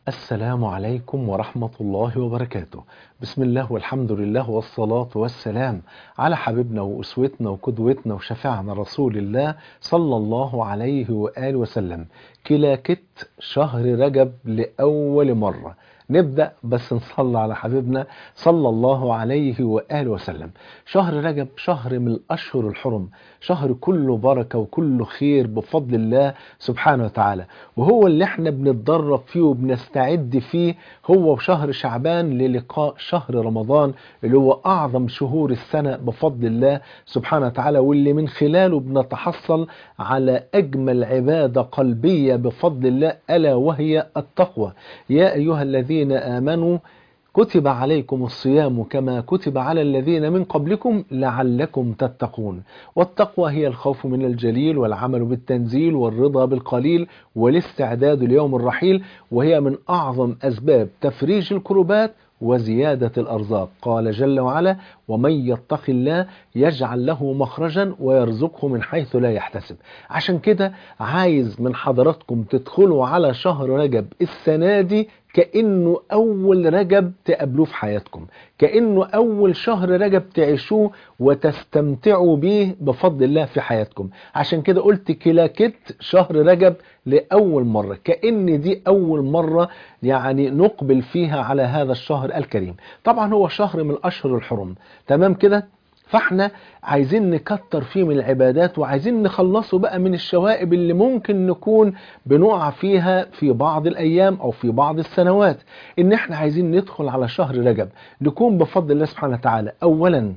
السلام عليكم ورحمة الله وبركاته بسم الله والحمد لله والصلاة والسلام على حبيبنا وأسوتنا وقدوتنا وشفيعنا رسول الله صلى الله عليه وآله وسلم كلاكت شهر رجب لأول مرة نبدأ بس نصلي على حبيبنا صلى الله عليه وآله وسلم شهر رجب شهر من الأشهر الحرم شهر كله بركة وكله خير بفضل الله سبحانه وتعالى وهو اللي احنا بنتدرب فيه وبنستعد فيه هو وشهر شعبان للقاء شهر رمضان اللي هو أعظم شهور السنة بفضل الله سبحانه وتعالى واللي من خلاله بنتحصل على أجمل عبادة قلبية بفضل الله ألا وهي التقوى يا أيها الذين آمنوا كتب عليكم الصيام كما كتب على الذين من قبلكم لعلكم تتقون والتقوى هي الخوف من الجليل والعمل بالتنزيل والرضا بالقليل والاستعداد ليوم الرحيل وهي من أعظم أسباب تفريج الكربات وزيادة الأرزاق قال جل وعلا ومن يتق الله يجعل له مخرجا ويرزقه من حيث لا يحتسب عشان كده عايز من حضراتكم تدخلوا على شهر رجب السنة دي كأنه أول رجب تقابلوه في حياتكم كأنه أول شهر رجب تعيشوه وتستمتعوا به بفضل الله في حياتكم عشان كده قلت كلاكت شهر رجب لأول مرة كأن دي أول مرة يعني نقبل فيها على هذا الشهر الكريم طبعا هو شهر من الأشهر الحرم تمام كده فاحنا عايزين نكتر فيه من العبادات وعايزين نخلصه بقى من الشوائب اللي ممكن نكون بنقع فيها في بعض الأيام أو في بعض السنوات إن احنا عايزين ندخل على شهر رجب نكون بفضل الله سبحانه وتعالى أولا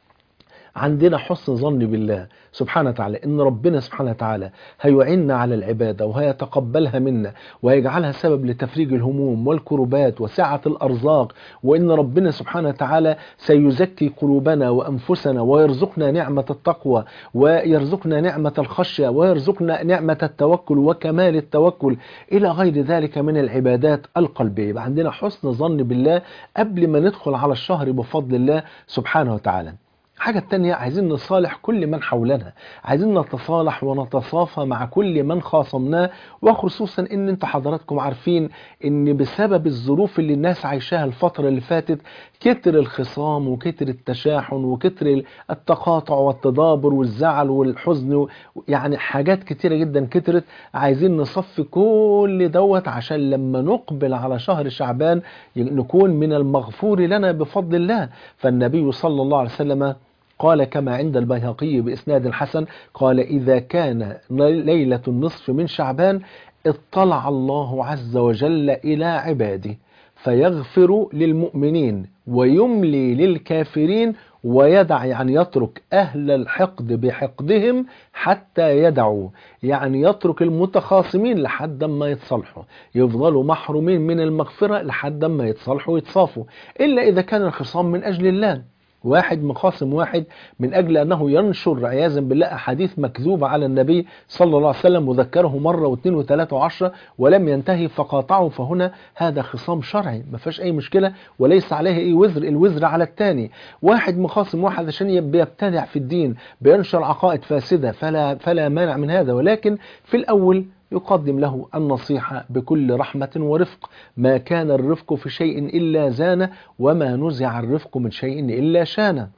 عندنا حسن ظن بالله سبحانه وتعالى ان ربنا سبحانه وتعالى هيعيننا على العباده وهيتقبلها منا وهيجعلها سبب لتفريج الهموم والكربات وسعه الارزاق وان ربنا سبحانه وتعالى سيزكي قلوبنا وانفسنا ويرزقنا نعمه التقوى ويرزقنا نعمه الخشيه ويرزقنا نعمه التوكل وكمال التوكل الى غير ذلك من العبادات القلبيه يبقى عندنا حسن ظن بالله قبل ما ندخل على الشهر بفضل الله سبحانه وتعالى الحاجة التانية عايزين نصالح كل من حولنا عايزين نتصالح ونتصافى مع كل من خاصمناه وخصوصا ان انتوا حضراتكم عارفين ان بسبب الظروف اللي الناس عايشاها الفترة اللي فاتت كتر الخصام وكتر التشاحن وكتر التقاطع والتدابر والزعل والحزن يعني حاجات كتيرة جدا كترت عايزين نصفي كل دوت عشان لما نقبل على شهر شعبان نكون من المغفور لنا بفضل الله فالنبي صلى الله عليه وسلم قال كما عند البيهقي بإسناد حسن قال إذا كان ليلة النصف من شعبان اطلع الله عز وجل إلى عباده فيغفر للمؤمنين ويملي للكافرين ويدع يعني يترك أهل الحقد بحقدهم حتى يدعوا يعني يترك المتخاصمين لحد ما يتصالحوا يفضلوا محرومين من المغفرة لحد ما يتصالحوا ويتصافوا إلا إذا كان الخصام من أجل الله واحد مخاصم واحد من أجل أنه ينشر عياذا بالله أحاديث مكذوبة على النبي صلى الله عليه وسلم وذكره مرة واثنين وثلاثة وعشرة ولم ينتهي فقاطعه فهنا هذا خصام شرعي ما فيش أي مشكلة وليس عليه أي وزر الوزر على الثاني واحد مخاصم واحد عشان بيبتدع في الدين بينشر عقائد فاسدة فلا, فلا مانع من هذا ولكن في الأول يقدم له النصيحة بكل رحمة ورفق ما كان الرفق في شيء إلا زانه وما نزع الرفق من شيء إلا شانه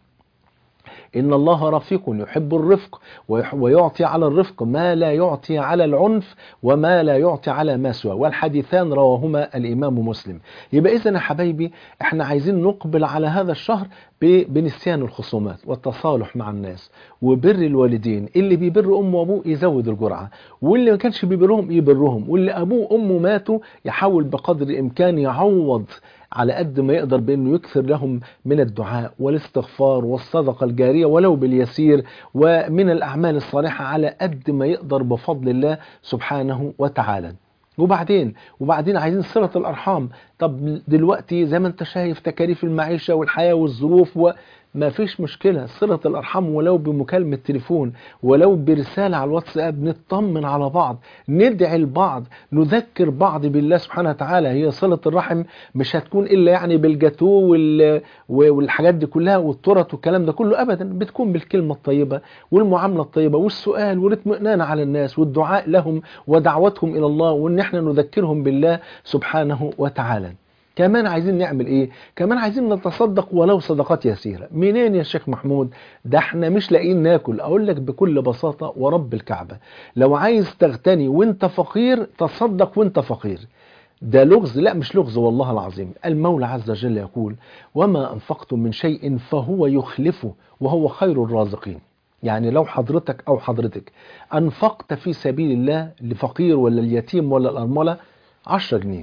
إن الله رفيق يحب الرفق ويعطي على الرفق ما لا يعطي على العنف وما لا يعطي على ما سوى والحديثان رواهما الإمام مسلم يبقى إذن يا حبايبي احنا عايزين نقبل على هذا الشهر بنسيان الخصومات والتصالح مع الناس وبر الوالدين اللي بيبر أمه وأبوه يزود الجرعة واللي ما كانش بيبرهم يبرهم واللي أبوه وأمه ماتوا يحاول بقدر الإمكان يعوض على قد ما يقدر بأنه يكثر لهم من الدعاء والاستغفار والصدقة الجارية ولو باليسير ومن الأعمال الصالحة على قد ما يقدر بفضل الله سبحانه وتعالى وبعدين وبعدين عايزين صلة الأرحام طب دلوقتي زي ما انت شايف تكاليف المعيشة والحياة والظروف و... ما فيش مشكلة صلة الأرحام ولو بمكالمة تليفون ولو برسالة على الواتساب نطمن على بعض ندعي البعض نذكر بعض بالله سبحانه وتعالى هي صلة الرحم مش هتكون إلا يعني بالجاتو وال... والحاجات دي كلها والترط والكلام ده كله أبدا بتكون بالكلمة الطيبة والمعاملة الطيبة والسؤال والاطمئنان على الناس والدعاء لهم ودعوتهم إلى الله وإن احنا نذكرهم بالله سبحانه وتعالى كمان عايزين نعمل ايه كمان عايزين نتصدق ولو صدقات يسيره منين يا شيخ محمود ده احنا مش لاقيين ناكل اقول لك بكل بساطه ورب الكعبه لو عايز تغتني وانت فقير تصدق وانت فقير ده لغز لا مش لغز والله العظيم المولى عز وجل يقول وما انفقتم من شيء فهو يخلفه وهو خير الرازقين يعني لو حضرتك او حضرتك انفقت في سبيل الله لفقير ولا اليتيم ولا الارمله 10 جنيه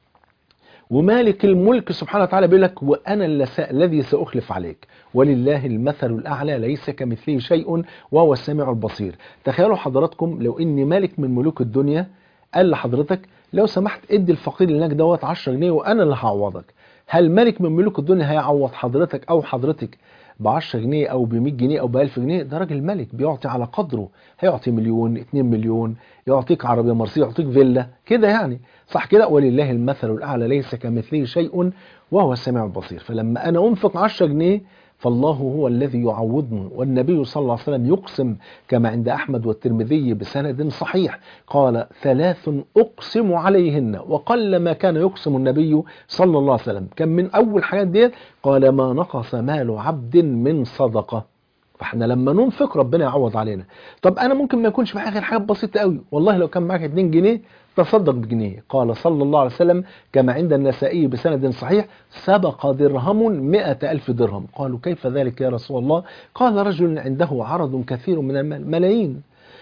ومالك الملك سبحانه وتعالى بيقول لك وانا الذي ساخلف عليك ولله المثل الاعلى ليس كمثله شيء وهو السميع البصير تخيلوا حضراتكم لو ان مالك من ملوك الدنيا قال لحضرتك لو سمحت ادي الفقير اللي هناك دوت 10 جنيه وانا اللي هعوضك هل ملك من ملوك الدنيا هيعوض حضرتك او حضرتك ب 10 جنيه او ب 100 جنيه او ب 1000 جنيه ده راجل ملك بيعطي على قدره هيعطي مليون 2 مليون يعطيك عربيه مرسيدس يعطيك فيلا كده يعني صح كده ولله المثل الاعلى ليس كمثله شيء وهو السميع البصير فلما انا انفق 10 جنيه فالله هو الذي يعوضني والنبي صلى الله عليه وسلم يقسم كما عند أحمد والترمذي بسند صحيح قال ثلاث أقسم عليهن وقل ما كان يقسم النبي صلى الله عليه وسلم كان من أول حاجات ديت قال ما نقص مال عبد من صدقة فاحنا لما ننفق ربنا يعوض علينا طب انا ممكن ما يكونش معايا غير حاجات بسيطه قوي والله لو كان معاك 2 جنيه تصدق بجنيه قال صلى الله عليه وسلم كما عند النسائي بسند صحيح سبق درهم مئة ألف درهم قالوا كيف ذلك يا رسول الله قال رجل عنده عرض كثير من المال ملايين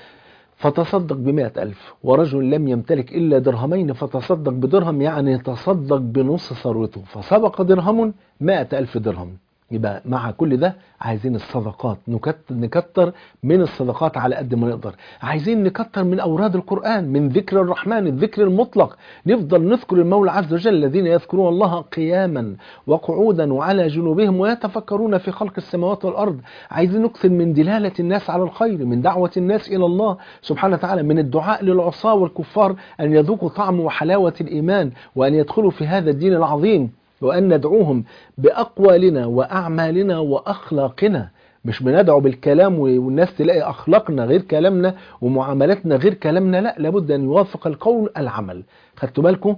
فتصدق بمئة ألف ورجل لم يمتلك إلا درهمين فتصدق بدرهم يعني تصدق بنص ثروته فسبق درهم مئة ألف درهم يبقى مع كل ده عايزين الصدقات نكتر, نكتر من الصدقات على قد ما نقدر عايزين نكتر من أوراد القرآن من ذكر الرحمن الذكر المطلق نفضل نذكر المولى عز وجل الذين يذكرون الله قياما وقعودا وعلى جنوبهم ويتفكرون في خلق السماوات والأرض عايزين نكثر من دلالة الناس على الخير من دعوة الناس إلى الله سبحانه وتعالى من الدعاء للعصاة والكفار أن يذوقوا طعم وحلاوة الإيمان وأن يدخلوا في هذا الدين العظيم وأن ندعوهم بأقوالنا وأعمالنا وأخلاقنا مش بندعو بالكلام والناس تلاقي أخلاقنا غير كلامنا ومعاملاتنا غير كلامنا لا لابد أن يوافق القول العمل خدتوا بالكم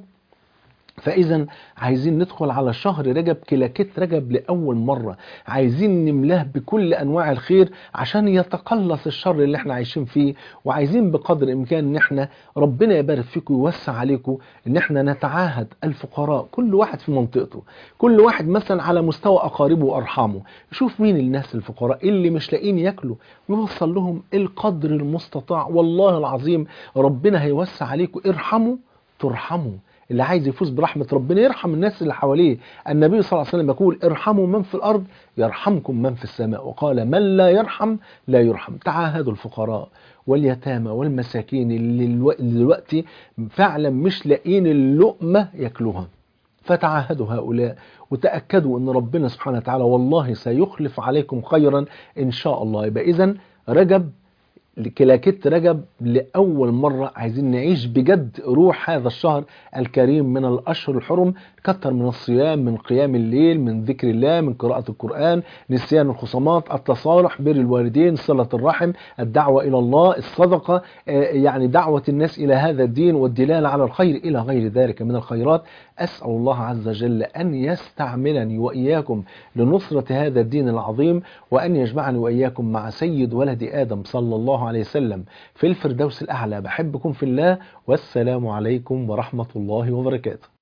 فإذا عايزين ندخل على شهر رجب كلاكيت رجب لأول مرة عايزين نملاه بكل أنواع الخير عشان يتقلص الشر اللي احنا عايشين فيه وعايزين بقدر الإمكان ان احنا ربنا يبارك فيكم ويوسع عليكم ان احنا نتعاهد الفقراء كل واحد في منطقته كل واحد مثلا على مستوى أقاربه وأرحامه يشوف مين الناس الفقراء اللي مش لاقيين ياكلوا ويوصل لهم القدر المستطاع والله العظيم ربنا هيوسع عليكم ارحموا ترحموا اللي عايز يفوز برحمة ربنا يرحم الناس اللي حواليه النبي صلى الله عليه وسلم يقول ارحموا من في الأرض يرحمكم من في السماء وقال من لا يرحم لا يرحم تعاهدوا الفقراء واليتامى والمساكين اللي دلوقتي فعلا مش لاقيين اللقمة ياكلوها فتعاهدوا هؤلاء وتأكدوا أن ربنا سبحانه وتعالى والله سيخلف عليكم خيرا إن شاء الله يبقى إذن رجب كلاكيت رجب لأول مرة عايزين نعيش بجد روح هذا الشهر الكريم من الأشهر الحرم كتر من الصيام من قيام الليل من ذكر الله من قراءة القرآن نسيان الخصامات التصالح بر الوالدين صلة الرحم الدعوة إلى الله الصدقة يعني دعوة الناس إلى هذا الدين والدلالة على الخير إلى غير ذلك من الخيرات أسأل الله عز وجل أن يستعملني وإياكم لنصرة هذا الدين العظيم وأن يجمعني وإياكم مع سيد ولد آدم صلى الله عليه وسلم في الفردوس الأعلى بحبكم في الله والسلام عليكم ورحمة الله وبركاته